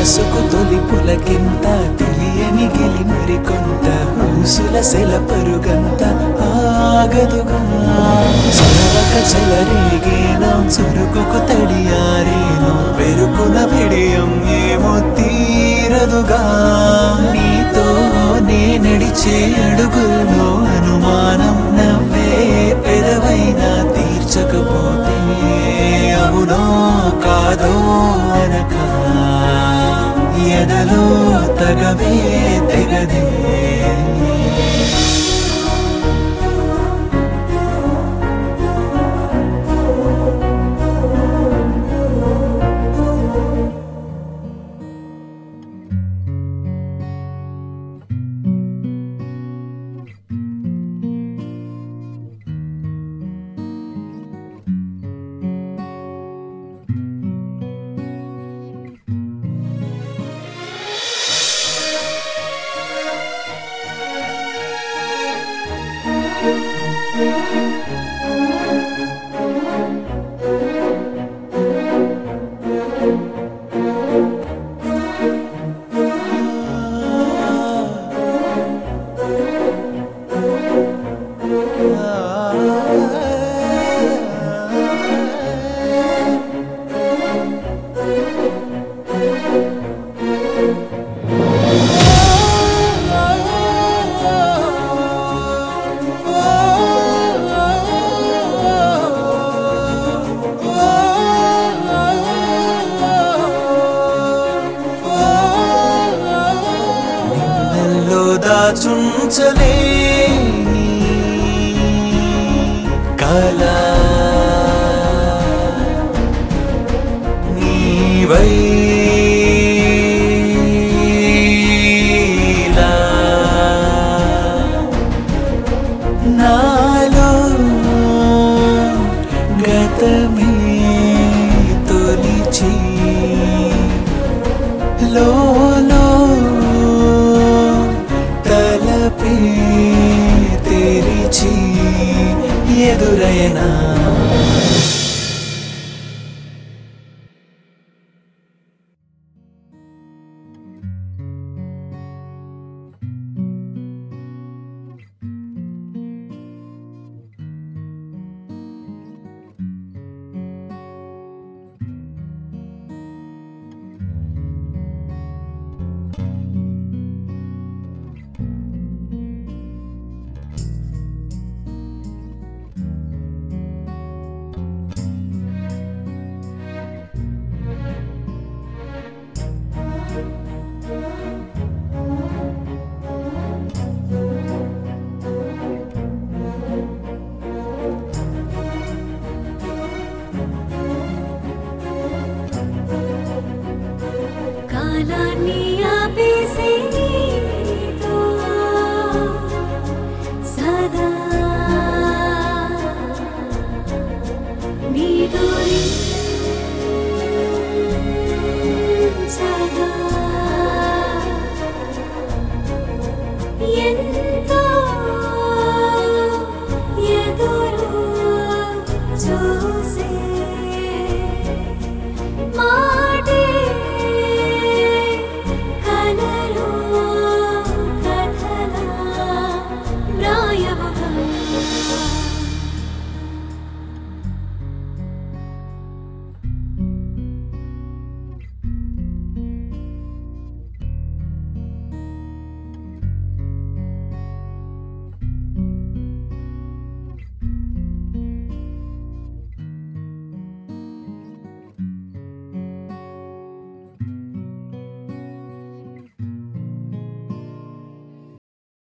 మనసుకు తొలి పులకింత తెలియని గిలి మరికొంత ఊసుల సెల పరుగంత ఆగదుగా చొరవక చెలరేగేనా చురుకుకు తడియారేను పెరుకున విడియం ఏమో తీరదుగా నీతో నే నడిచే అడుగుల్లో అనుమానం నవ్వే పెదవైనా తీర్చకపోతే అవునో కాదో అనక ఎదలో తగవే తెగదే నిన్నల్లో దాచుంచలేని కళ నీవై నాలో గతమే తొలిచి లోలో తలపే తెరిచి ఎదురైనా కాలాన్ని